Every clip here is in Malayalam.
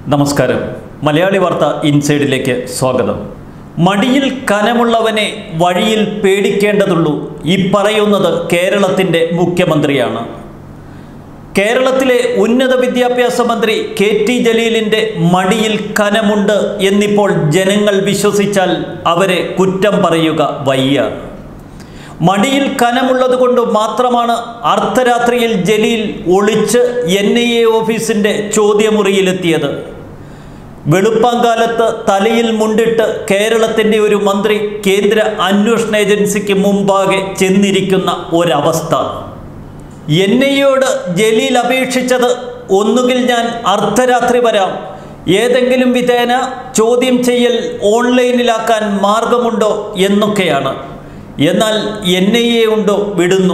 നമസ്കാരം മലയാളി വാർത്ത ഇൻസൈഡിലേക്ക് സ്വാഗതം മടിയിൽ കനമുള്ളവനെ വഴിയിൽ പേടിക്കേണ്ടതുള്ളൂ ഈ പറയുന്നത് കേരളത്തിൻ്റെ മുഖ്യമന്ത്രിയാണ് കേരളത്തിലെ ഉന്നത വിദ്യാഭ്യാസ മന്ത്രി കെ ടി ജലീലിൻ്റെ മടിയിൽ കനമുണ്ട് എന്നിപ്പോൾ ജനങ്ങൾ വിശ്വസിച്ചാൽ അവരെ കുറ്റം പറയുക വയ്യ മടിയിൽ കനമുള്ളത് കൊണ്ട് മാത്രമാണ് അർദ്ധരാത്രിയിൽ ജലീൽ ഒളിച്ച് എൻ ഐ എ ഓഫീസിൻ്റെ ചോദ്യമുറിയിലെത്തിയത് വെളുപ്പാങ്കാലത്ത് തലയിൽ മുണ്ടിട്ട് കേരളത്തിൻ്റെ ഒരു മന്ത്രി കേന്ദ്ര അന്വേഷണ ഏജൻസിക്ക് മുമ്പാകെ ചെന്നിരിക്കുന്ന ഒരവസ്ഥ എൻ ഐയോട് ജലീൽ അപേക്ഷിച്ചത് ഒന്നുകിൽ ഞാൻ അർദ്ധരാത്രി വരാം ഏതെങ്കിലും വിധേന ചോദ്യം ചെയ്യൽ ഓൺലൈനിലാക്കാൻ മാർഗമുണ്ടോ എന്നൊക്കെയാണ് എന്നാൽ എൻ ഐ എ ഉണ്ടോ വിടുന്നു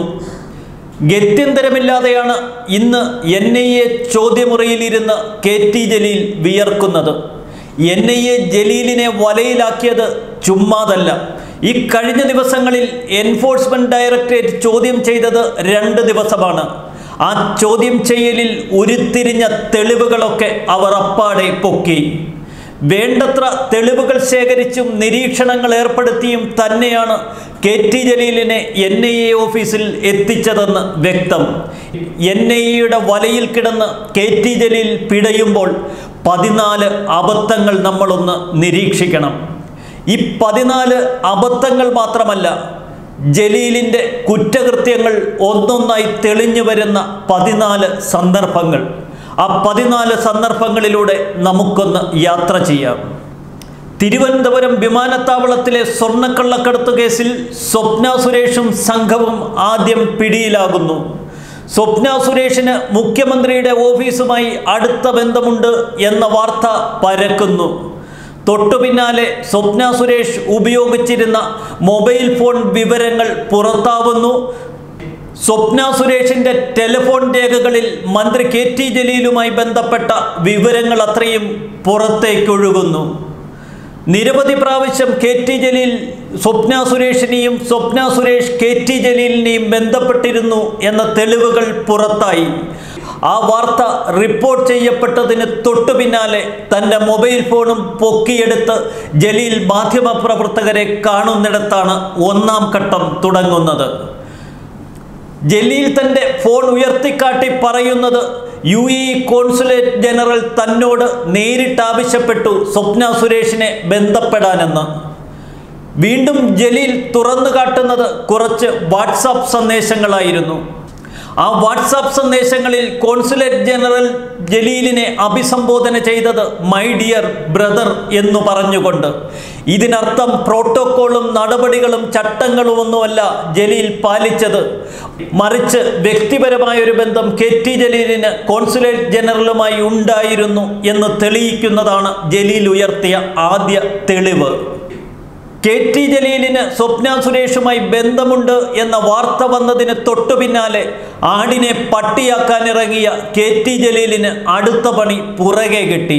ഗത്യന്തരമില്ലാതെയാണ് ഇന്ന് എൻ ഐ എ ചോദ്യമുറിയിലിരുന്ന് കെ ടി ജലീൽ വിയർക്കുന്നത് എൻ ഐ എ ജലീലിനെ വലയിലാക്കിയത് ചുമ്മാതല്ല ഈ കഴിഞ്ഞ ദിവസങ്ങളിൽ എൻഫോഴ്സ്മെന്റ് ഡയറക്ടറേറ്റ് ചോദ്യം ചെയ്തത് രണ്ട് ദിവസമാണ് ആ ചോദ്യം ചെയ്യലിൽ ഉരുത്തിരിഞ്ഞ തെളിവുകളൊക്കെ അവർ അപ്പാടെ പൊക്കി വേണ്ടത്ര തെളിവുകൾ ശേഖരിച്ചും നിരീക്ഷണങ്ങൾ ഏർപ്പെടുത്തിയും തന്നെയാണ് കെ ടി ജലീലിനെ എൻ ഐ എ ഓഫീസിൽ എത്തിച്ചതെന്ന് വ്യക്തം എൻ ഐ എയുടെ വലയിൽ കിടന്ന് കെ ടി ജലീൽ പിടയുമ്പോൾ പതിനാല് അബദ്ധങ്ങൾ നമ്മളൊന്ന് നിരീക്ഷിക്കണം ഈ പതിനാല് അബദ്ധങ്ങൾ മാത്രമല്ല ജലീലിൻ്റെ കുറ്റകൃത്യങ്ങൾ ഒന്നൊന്നായി തെളിഞ്ഞു വരുന്ന പതിനാല് സന്ദർഭങ്ങൾ ആ പതിനാല് സന്ദർഭങ്ങളിലൂടെ നമുക്കൊന്ന് യാത്ര ചെയ്യാം തിരുവനന്തപുരം വിമാനത്താവളത്തിലെ സ്വർണ്ണക്കള്ളക്കടത്ത് കേസിൽ സ്വപ്ന സുരേഷും സംഘവും ആദ്യം പിടിയിലാകുന്നു സ്വപ്ന സുരേഷിന് മുഖ്യമന്ത്രിയുടെ ഓഫീസുമായി അടുത്ത ബന്ധമുണ്ട് എന്ന വാർത്ത പരക്കുന്നു തൊട്ടു പിന്നാലെ സ്വപ്ന സുരേഷ് ഉപയോഗിച്ചിരുന്ന മൊബൈൽ ഫോൺ വിവരങ്ങൾ പുറത്താവുന്നു സ്വപ്ന സുരേഷിന്റെ ടെലിഫോൺ രേഖകളിൽ മന്ത്രി കെ ടി ജലീലുമായി ബന്ധപ്പെട്ട വിവരങ്ങൾ അത്രയും പുറത്തേക്കൊഴുകുന്നു നിരവധി പ്രാവശ്യം കെ ടി ജലീൽ സ്വപ്ന സുരേഷിനെയും സ്വപ്ന സുരേഷ് കെ ടി ജലീലിനെയും ബന്ധപ്പെട്ടിരുന്നു എന്ന തെളിവുകൾ പുറത്തായി ആ വാർത്ത റിപ്പോർട്ട് ചെയ്യപ്പെട്ടതിന് തൊട്ടു പിന്നാലെ തൻ്റെ മൊബൈൽ ഫോണും പൊക്കിയെടുത്ത് ജലീൽ മാധ്യമപ്രവർത്തകരെ കാണുന്നിടത്താണ് ഒന്നാം ഘട്ടം തുടങ്ങുന്നത് ജലീൽ തൻ്റെ ഫോൺ ഉയർത്തിക്കാട്ടി പറയുന്നത് യു എ കോൺസുലേറ്റ് ജനറൽ തന്നോട് നേരിട്ട് ആവശ്യപ്പെട്ടു സ്വപ്ന സുരേഷിനെ ബന്ധപ്പെടാനെന്ന് വീണ്ടും ജലീൽ തുറന്നു കാട്ടുന്നത് കുറച്ച് വാട്സാപ്പ് സന്ദേശങ്ങളായിരുന്നു ആ വാട്സാപ്പ് സന്ദേശങ്ങളിൽ കോൺസുലേറ്റ് ജനറൽ ജലീലിനെ അഭിസംബോധന ചെയ്തത് മൈ ഡിയർ ബ്രദർ എന്നു പറഞ്ഞുകൊണ്ട് ഇതിനർത്ഥം പ്രോട്ടോക്കോളും നടപടികളും ചട്ടങ്ങളും ഒന്നുമല്ല ജലീൽ പാലിച്ചത് മറിച്ച് വ്യക്തിപരമായ ഒരു ബന്ധം കെ ടി ജലീലിന് കോൺസുലേറ്റ് ജനറലുമായി ഉണ്ടായിരുന്നു എന്ന് തെളിയിക്കുന്നതാണ് ജലീൽ ഉയർത്തിയ ആദ്യ തെളിവ് കെ ടി ജലീലിന് സ്വപ്ന സുരേഷുമായി ബന്ധമുണ്ട് എന്ന വാർത്ത വന്നതിന് തൊട്ടു പിന്നാലെ ആടിനെ പട്ടിയാക്കാനിറങ്ങിയ കെ ടി ജലീലിന് അടുത്ത പണി പുറകെ കിട്ടി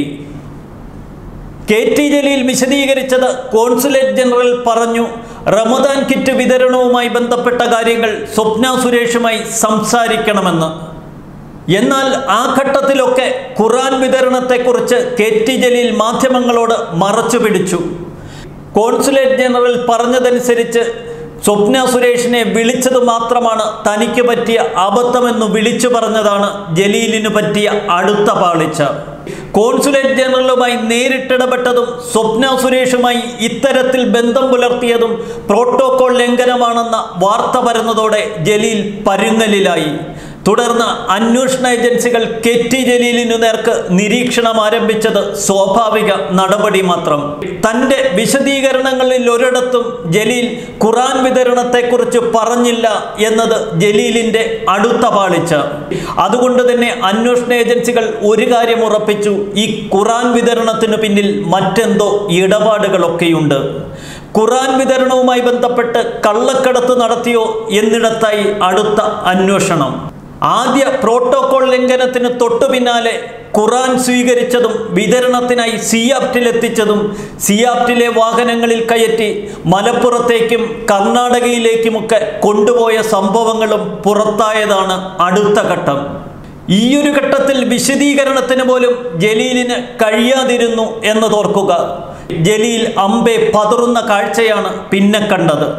കെ ടി ജലീൽ വിശദീകരിച്ചത് കോൺസുലേറ്റ് ജനറൽ പറഞ്ഞു റമദാൻ കിറ്റ് വിതരണവുമായി ബന്ധപ്പെട്ട കാര്യങ്ങൾ സ്വപ്ന സുരേഷുമായി സംസാരിക്കണമെന്ന് എന്നാൽ ആ ഘട്ടത്തിലൊക്കെ ഖുറാൻ വിതരണത്തെക്കുറിച്ച് കെ ടി ജലീൽ മാധ്യമങ്ങളോട് മറച്ചു പിടിച്ചു കോൺസുലേറ്റ് ജനറൽ പറഞ്ഞതനുസരിച്ച് സ്വപ്ന സുരേഷിനെ വിളിച്ചത് മാത്രമാണ് തനിക്ക് പറ്റിയ അബദ്ധമെന്ന് വിളിച്ചു പറഞ്ഞതാണ് ജലീലിന് പറ്റിയ അടുത്ത പാളിച്ച കോൺസുലേറ്റ് ജനറലുമായി നേരിട്ടിടപെട്ടതും സ്വപ്ന സുരേഷുമായി ഇത്തരത്തിൽ ബന്ധം പുലർത്തിയതും പ്രോട്ടോകോൾ ലംഘനമാണെന്ന വാർത്ത വരുന്നതോടെ ജലീൽ പരുങ്ങലിലായി തുടർന്ന് അന്വേഷണ ഏജൻസികൾ കെ ടി ജലീലിനു നേർക്ക് നിരീക്ഷണം ആരംഭിച്ചത് സ്വാഭാവിക നടപടി മാത്രം തൻ്റെ വിശദീകരണങ്ങളിൽ ഒരിടത്തും ജലീൽ ഖുറാൻ വിതരണത്തെക്കുറിച്ച് പറഞ്ഞില്ല എന്നത് ജലീലിൻ്റെ അടുത്ത പാളിച്ച അതുകൊണ്ട് തന്നെ അന്വേഷണ ഏജൻസികൾ ഒരു കാര്യം ഉറപ്പിച്ചു ഈ ഖുറാൻ വിതരണത്തിന് പിന്നിൽ മറ്റെന്തോ ഇടപാടുകളൊക്കെയുണ്ട് ഖുറാൻ വിതരണവുമായി ബന്ധപ്പെട്ട് കള്ളക്കടത്ത് നടത്തിയോ എന്നിടത്തായി അടുത്ത അന്വേഷണം ആദ്യ പ്രോട്ടോകോൾ ലംഘനത്തിന് തൊട്ടു പിന്നാലെ ഖുറാൻ സ്വീകരിച്ചതും വിതരണത്തിനായി സിയാപ്റ്റിലെത്തിച്ചതും സിയാപ്റ്റിലെ വാഹനങ്ങളിൽ കയറ്റി മലപ്പുറത്തേക്കും കർണാടകയിലേക്കുമൊക്കെ കൊണ്ടുപോയ സംഭവങ്ങളും പുറത്തായതാണ് അടുത്ത ഘട്ടം ഈയൊരു ഘട്ടത്തിൽ വിശദീകരണത്തിന് പോലും ജലീലിന് കഴിയാതിരുന്നു എന്ന് തോർക്കുക ജലീൽ അമ്പെ പതറുന്ന കാഴ്ചയാണ് പിന്നെ കണ്ടത്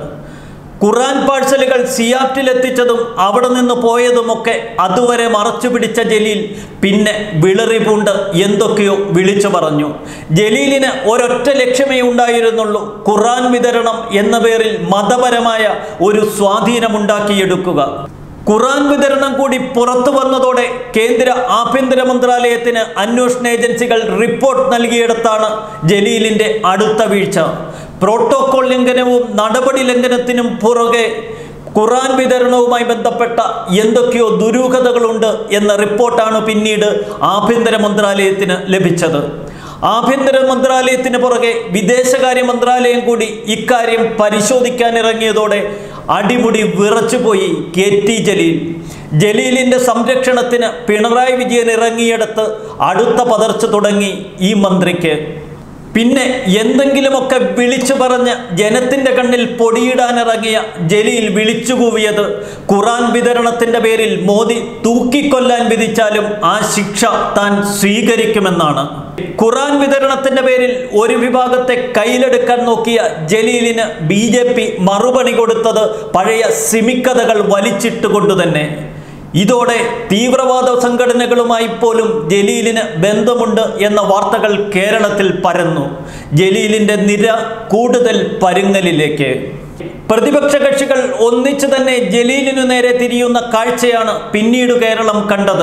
ഖുറാൻ പാഴ്സലുകൾ സിയാറ്റിലെത്തിച്ചതും അവിടെ നിന്ന് പോയതുമൊക്കെ അതുവരെ മറച്ചു പിടിച്ച ജലീൽ പിന്നെ വിളറി പൂണ്ട് എന്തൊക്കെയോ വിളിച്ചു പറഞ്ഞു ജലീലിന് ഒരൊറ്റ ലക്ഷ്യമേ ഉണ്ടായിരുന്നുള്ളൂ ഖുറാൻ വിതരണം എന്ന പേരിൽ മതപരമായ ഒരു സ്വാധീനമുണ്ടാക്കിയെടുക്കുക ഖുറാൻ വിതരണം കൂടി പുറത്തു വന്നതോടെ കേന്ദ്ര ആഭ്യന്തര മന്ത്രാലയത്തിന് അന്വേഷണ ഏജൻസികൾ റിപ്പോർട്ട് നൽകിയിടത്താണ് ജലീലിന്റെ അടുത്ത വീഴ്ച പ്രോട്ടോകോൾ ലംഘനവും നടപടി ലംഘനത്തിനും പുറകെ ഖുറാൻ വിതരണവുമായി ബന്ധപ്പെട്ട എന്തൊക്കെയോ ദുരൂഹതകളുണ്ട് എന്ന റിപ്പോർട്ടാണ് പിന്നീട് ആഭ്യന്തര മന്ത്രാലയത്തിന് ലഭിച്ചത് ആഭ്യന്തര മന്ത്രാലയത്തിന് പുറകെ വിദേശകാര്യ മന്ത്രാലയം കൂടി ഇക്കാര്യം പരിശോധിക്കാനിറങ്ങിയതോടെ അടിമുടി വിറച്ചുപോയി കെ ടി ജലീൽ ജലീലിന്റെ സംരക്ഷണത്തിന് പിണറായി വിജയൻ ഇറങ്ങിയെടുത്ത് അടുത്ത പതർച്ച തുടങ്ങി ഈ മന്ത്രിക്ക് പിന്നെ എന്തെങ്കിലുമൊക്കെ വിളിച്ചു പറഞ്ഞ് ജനത്തിന്റെ കണ്ണിൽ പൊടിയിടാനിറങ്ങിയ ജലീൽ വിളിച്ചുകൂവിയത് ഖുറാൻ വിതരണത്തിന്റെ പേരിൽ മോദി തൂക്കിക്കൊല്ലാൻ വിധിച്ചാലും ആ ശിക്ഷ താൻ സ്വീകരിക്കുമെന്നാണ് ഖുറാൻ വിതരണത്തിന്റെ പേരിൽ ഒരു വിഭാഗത്തെ കയ്യിലെടുക്കാൻ നോക്കിയ ജലീലിന് ബി ജെ പി മറുപണി കൊടുത്തത് പഴയ സിമിക്കഥകൾ വലിച്ചിട്ടുകൊണ്ട് തന്നെ ഇതോടെ തീവ്രവാദ സംഘടനകളുമായി പോലും ജലീലിന് ബന്ധമുണ്ട് എന്ന വാർത്തകൾ കേരളത്തിൽ പരന്നു ജലീലിന്റെ നിര കൂടുതൽ പരുങ്ങലിലേക്ക് പ്രതിപക്ഷ കക്ഷികൾ ഒന്നിച്ചു തന്നെ ജലീലിനു നേരെ തിരിയുന്ന കാഴ്ചയാണ് പിന്നീട് കേരളം കണ്ടത്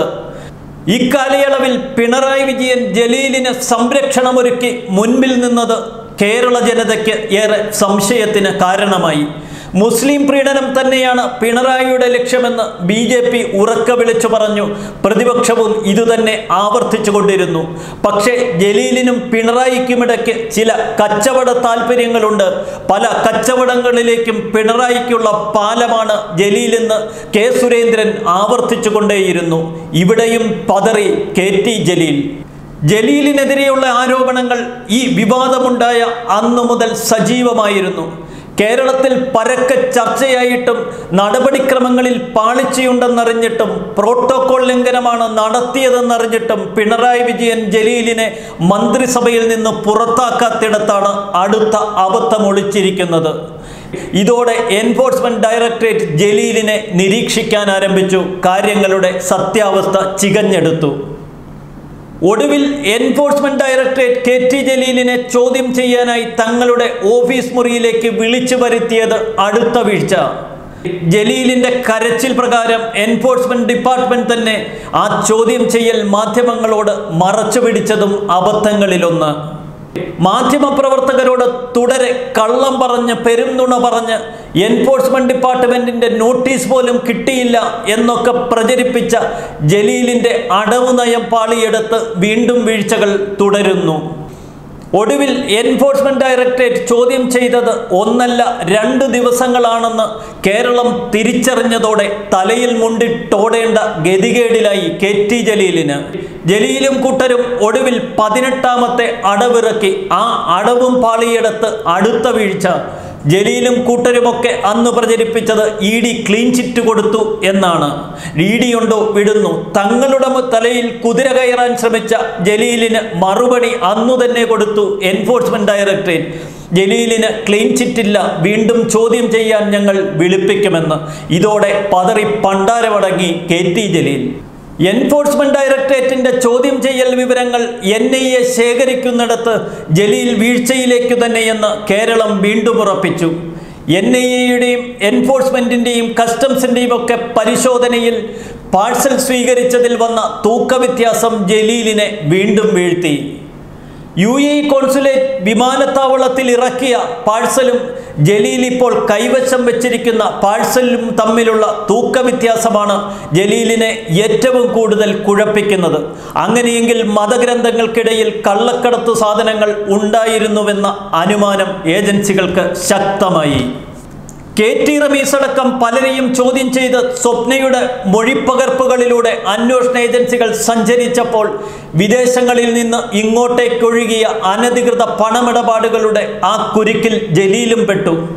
ഇക്കാലയളവിൽ പിണറായി വിജയൻ ജലീലിന് സംരക്ഷണമൊരുക്കി മുൻപിൽ നിന്നത് കേരള ജനതയ്ക്ക് ഏറെ സംശയത്തിന് കാരണമായി മുസ്ലിം പ്രീണനം തന്നെയാണ് പിണറായിയുടെ ലക്ഷ്യമെന്ന് ബി ജെ പി ഉറക്ക വിളിച്ചു പറഞ്ഞു പ്രതിപക്ഷവും ഇതുതന്നെ ആവർത്തിച്ചു കൊണ്ടിരുന്നു പക്ഷേ ജലീലിനും പിണറായിക്കുമിടയ്ക്ക് ചില കച്ചവട താല്പര്യങ്ങളുണ്ട് പല കച്ചവടങ്ങളിലേക്കും പിണറായിക്കുള്ള പാലമാണ് ജലീലെന്ന് കെ സുരേന്ദ്രൻ ആവർത്തിച്ചു കൊണ്ടേയിരുന്നു ഇവിടെയും പതറി കെ ടി ജലീൽ ജലീലിനെതിരെയുള്ള ആരോപണങ്ങൾ ഈ വിവാദമുണ്ടായ അന്നു മുതൽ സജീവമായിരുന്നു കേരളത്തിൽ പരക്കെ ചർച്ചയായിട്ടും നടപടിക്രമങ്ങളിൽ പാളിച്ചയുണ്ടെന്നറിഞ്ഞിട്ടും പ്രോട്ടോകോൾ ലംഘനമാണ് നടത്തിയതെന്നറിഞ്ഞിട്ടും പിണറായി വിജയൻ ജലീലിനെ മന്ത്രിസഭയിൽ നിന്ന് പുറത്താക്കാത്തിടത്താണ് അടുത്ത അബദ്ധം ഒളിച്ചിരിക്കുന്നത് ഇതോടെ എൻഫോഴ്സ്മെന്റ് ഡയറക്ടറേറ്റ് ജലീലിനെ നിരീക്ഷിക്കാൻ ആരംഭിച്ചു കാര്യങ്ങളുടെ സത്യാവസ്ഥ ചികഞ്ഞെടുത്തു ഒടുവിൽ എൻഫോഴ്സ്മെന്റ് ഡയറക്ടറേറ്റ് കെ ടി ജലീലിനെ ചോദ്യം ചെയ്യാനായി തങ്ങളുടെ ഓഫീസ് മുറിയിലേക്ക് വിളിച്ചു വരുത്തിയത് അടുത്ത വീഴ്ച ജലീലിന്റെ കരച്ചിൽ പ്രകാരം എൻഫോഴ്സ്മെന്റ് ഡിപ്പാർട്ട്മെന്റ് തന്നെ ആ ചോദ്യം ചെയ്യൽ മാധ്യമങ്ങളോട് മറച്ചു പിടിച്ചതും അബദ്ധങ്ങളിലൊന്ന് മാധ്യമപ്രവർത്തകരോട് തുടരെ കള്ളം പറഞ്ഞ് പെരുംനുണ പറഞ്ഞ് എൻഫോഴ്സ്മെന്റ് ഡിപ്പാർട്ട്മെന്റിന്റെ നോട്ടീസ് പോലും കിട്ടിയില്ല എന്നൊക്കെ പ്രചരിപ്പിച്ച ജലീലിന്റെ അടവ് നയം പാളിയെടുത്ത് വീണ്ടും വീഴ്ചകൾ തുടരുന്നു ഒടുവിൽ എൻഫോഴ്സ്മെന്റ് ഡയറക്ടറേറ്റ് ചോദ്യം ചെയ്തത് ഒന്നല്ല രണ്ട് ദിവസങ്ങളാണെന്ന് കേരളം തിരിച്ചറിഞ്ഞതോടെ തലയിൽ മുണ്ടിട്ടോടേണ്ട ഗതികേടിലായി കെ ടി ജലീലിന് ജലീലും കൂട്ടരും ഒടുവിൽ പതിനെട്ടാമത്തെ അടവിറക്കി ആ അടവും പാളിയെടുത്ത് അടുത്ത വീഴ്ച ജലീലും കൂട്ടരുമൊക്കെ അന്ന് പ്രചരിപ്പിച്ചത് ഇ ഡി ക്ലീൻ ചിറ്റ് കൊടുത്തു എന്നാണ് ഇ ഡി ഉണ്ടോ വിടുന്നു തങ്ങളുടെ മു- തലയിൽ കുതിര കയറാൻ ശ്രമിച്ച ജലീലിന് മറുപടി അന്നു തന്നെ കൊടുത്തു എൻഫോഴ്സ്മെന്റ് ഡയറക്ടറേറ്റ് ജലീലിന് ക്ലീൻ ചിറ്റില്ല വീണ്ടും ചോദ്യം ചെയ്യാൻ ഞങ്ങൾ വിളിപ്പിക്കുമെന്ന് ഇതോടെ പതറി പണ്ടാരമടങ്ങി കെ ടി ജലീൽ എൻഫോഴ്സ്മെന്റ് ഡയറക്ടറേറ്റിന്റെ ചോദ്യം ചെയ്യൽ വിവരങ്ങൾ എൻ ഐ എ ശേഖരിക്കുന്നിടത്ത് ജലീൽ വീഴ്ചയിലേക്ക് തന്നെയെന്ന് കേരളം വീണ്ടും ഉറപ്പിച്ചു എൻ ഐ എയുടെയും എൻഫോഴ്സ്മെന്റിന്റെയും കസ്റ്റംസിന്റെയും ഒക്കെ പരിശോധനയിൽ പാഴ്സൽ സ്വീകരിച്ചതിൽ വന്ന തൂക്കവ്യത്യാസം ജലീലിനെ വീണ്ടും വീഴ്ത്തി യു എ കോൺസുലേറ്റ് വിമാനത്താവളത്തിൽ ഇറക്കിയ പാഴ്സലും ജലീൽ ഇപ്പോൾ കൈവശം വെച്ചിരിക്കുന്ന പാഴ്സലും തമ്മിലുള്ള തൂക്ക വ്യത്യാസമാണ് ജലീലിനെ ഏറ്റവും കൂടുതൽ കുഴപ്പിക്കുന്നത് അങ്ങനെയെങ്കിൽ മതഗ്രന്ഥങ്ങൾക്കിടയിൽ കള്ളക്കടത്ത് സാധനങ്ങൾ ഉണ്ടായിരുന്നുവെന്ന അനുമാനം ഏജൻസികൾക്ക് ശക്തമായി കെ ടി റമീസ് അടക്കം പലരെയും ചോദ്യം ചെയ്ത് സ്വപ്നയുടെ മൊഴിപ്പകർപ്പുകളിലൂടെ അന്വേഷണ ഏജൻസികൾ സഞ്ചരിച്ചപ്പോൾ വിദേശങ്ങളിൽ നിന്ന് ഇങ്ങോട്ടേക്കൊഴുകിയ അനധികൃത പണമിടപാടുകളുടെ ആ കുരുക്കിൽ ജലീലും പെട്ടു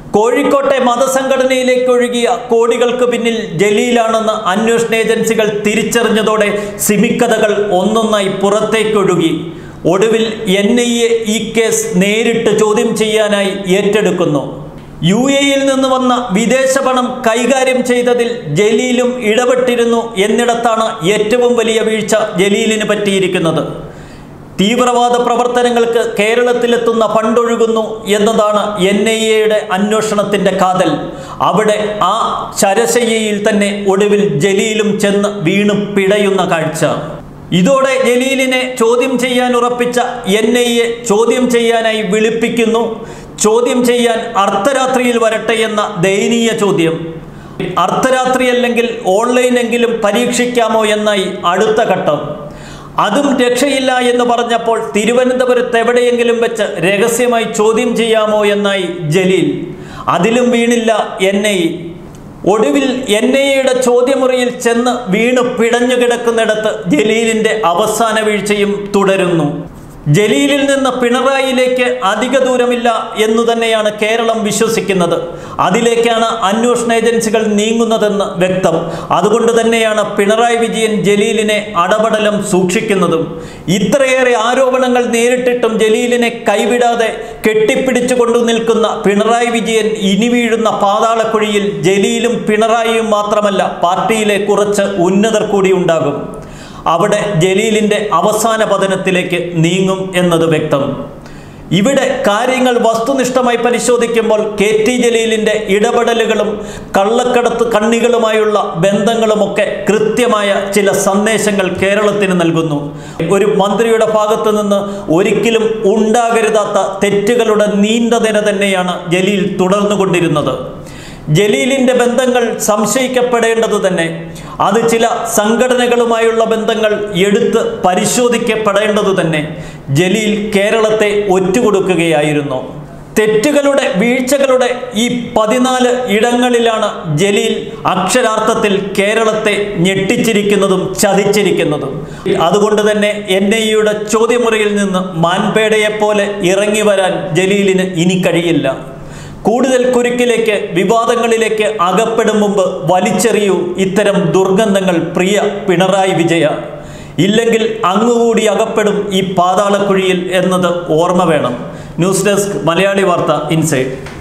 കോഴിക്കോട്ടെ മതസംഘടനയിലേക്ക് ഒഴുകിയ കോടികൾക്ക് പിന്നിൽ ജലീലാണെന്ന് അന്വേഷണ ഏജൻസികൾ തിരിച്ചറിഞ്ഞതോടെ സിമിക്കഥകൾ ഒന്നൊന്നായി പുറത്തേക്കൊഴുകി ഒടുവിൽ എൻ ഐ എ ഈ കേസ് നേരിട്ട് ചോദ്യം ചെയ്യാനായി ഏറ്റെടുക്കുന്നു യു എയിൽ നിന്ന് വന്ന വിദേശ പണം കൈകാര്യം ചെയ്തതിൽ ജലീലും ഇടപെട്ടിരുന്നു എന്നിടത്താണ് ഏറ്റവും വലിയ വീഴ്ച ജലീലിന് പറ്റിയിരിക്കുന്നത് തീവ്രവാദ പ്രവർത്തനങ്ങൾക്ക് കേരളത്തിലെത്തുന്ന ഫണ്ടൊഴുകുന്നു എന്നതാണ് എൻ ഐ എയുടെ അന്വേഷണത്തിന്റെ കാതൽ അവിടെ ആ ശരശയ്യയിൽ തന്നെ ഒടുവിൽ ജലീലും ചെന്ന് വീണു പിടയുന്ന കാഴ്ച ഇതോടെ ജലീലിനെ ചോദ്യം ചെയ്യാൻ ഉറപ്പിച്ച എൻ ഐ എ ചോദ്യം ചെയ്യാനായി വിളിപ്പിക്കുന്നു ചോദ്യം ചെയ്യാൻ അർദ്ധരാത്രിയിൽ വരട്ടെ എന്ന ദയനീയ ചോദ്യം അർദ്ധരാത്രി അല്ലെങ്കിൽ ഓൺലൈനെങ്കിലും പരീക്ഷിക്കാമോ എന്നായി അടുത്ത ഘട്ടം അതും രക്ഷയില്ല എന്ന് പറഞ്ഞപ്പോൾ തിരുവനന്തപുരത്ത് എവിടെയെങ്കിലും വെച്ച് രഹസ്യമായി ചോദ്യം ചെയ്യാമോ എന്നായി ജലീൽ അതിലും വീണില്ല എൻ ഐ ഒടുവിൽ എൻ ഐ എയുടെ ചോദ്യമുറിയിൽ ചെന്ന് വീണ് പിടഞ്ഞു കിടക്കുന്നിടത്ത് ജലീലിന്റെ അവസാന വീഴ്ചയും തുടരുന്നു ജലീലിൽ നിന്ന് പിണറായിലേക്ക് അധിക ദൂരമില്ല എന്നു തന്നെയാണ് കേരളം വിശ്വസിക്കുന്നത് അതിലേക്കാണ് അന്വേഷണ ഏജൻസികൾ നീങ്ങുന്നതെന്ന് വ്യക്തം അതുകൊണ്ട് തന്നെയാണ് പിണറായി വിജയൻ ജലീലിനെ അടപടലം സൂക്ഷിക്കുന്നതും ഇത്രയേറെ ആരോപണങ്ങൾ നേരിട്ടിട്ടും ജലീലിനെ കൈവിടാതെ കെട്ടിപ്പിടിച്ചു കൊണ്ടു നിൽക്കുന്ന പിണറായി വിജയൻ ഇനി വീഴുന്ന പാതാളക്കുഴിയിൽ ജലീലും പിണറായിയും മാത്രമല്ല പാർട്ടിയിലെ കുറച്ച് ഉന്നതർ കൂടി ഉണ്ടാകും അവിടെ ജലീലിൻ്റെ അവസാന പതനത്തിലേക്ക് നീങ്ങും എന്നത് വ്യക്തം ഇവിടെ കാര്യങ്ങൾ വസ്തുനിഷ്ഠമായി പരിശോധിക്കുമ്പോൾ കെ ടി ജലീലിൻ്റെ ഇടപെടലുകളും കള്ളക്കടത്ത് കണ്ണികളുമായുള്ള ബന്ധങ്ങളുമൊക്കെ കൃത്യമായ ചില സന്ദേശങ്ങൾ കേരളത്തിന് നൽകുന്നു ഒരു മന്ത്രിയുടെ ഭാഗത്ത് നിന്ന് ഒരിക്കലും ഉണ്ടാകരുതാത്ത തെറ്റുകളുടെ നീണ്ട നിര തന്നെയാണ് ജലീൽ തുടർന്നുകൊണ്ടിരുന്നത് ജലീലിൻ്റെ ബന്ധങ്ങൾ സംശയിക്കപ്പെടേണ്ടത് തന്നെ അത് ചില സംഘടനകളുമായുള്ള ബന്ധങ്ങൾ എടുത്ത് പരിശോധിക്കപ്പെടേണ്ടത് തന്നെ ജലീൽ കേരളത്തെ ഒറ്റുകൊടുക്കുകയായിരുന്നു തെറ്റുകളുടെ വീഴ്ചകളുടെ ഈ പതിനാല് ഇടങ്ങളിലാണ് ജലീൽ അക്ഷരാർത്ഥത്തിൽ കേരളത്തെ ഞെട്ടിച്ചിരിക്കുന്നതും ചതിച്ചിരിക്കുന്നതും അതുകൊണ്ട് തന്നെ എൻ ഐ യുടെ ചോദ്യമുറിയിൽ നിന്ന് മാൻപേടയെപ്പോലെ ഇറങ്ങി വരാൻ ജലീലിന് ഇനി കഴിയില്ല കൂടുതൽ കുരുക്കിലേക്ക് വിവാദങ്ങളിലേക്ക് അകപ്പെടും മുമ്പ് വലിച്ചെറിയൂ ഇത്തരം ദുർഗന്ധങ്ങൾ പ്രിയ പിണറായി വിജയ ഇല്ലെങ്കിൽ അങ്ങുകൂടി അകപ്പെടും ഈ പാതാളക്കുഴിയിൽ എന്നത് ഓർമ്മ വേണം ന്യൂസ് ഡെസ്ക് മലയാളി വാർത്ത ഇൻസൈഡ്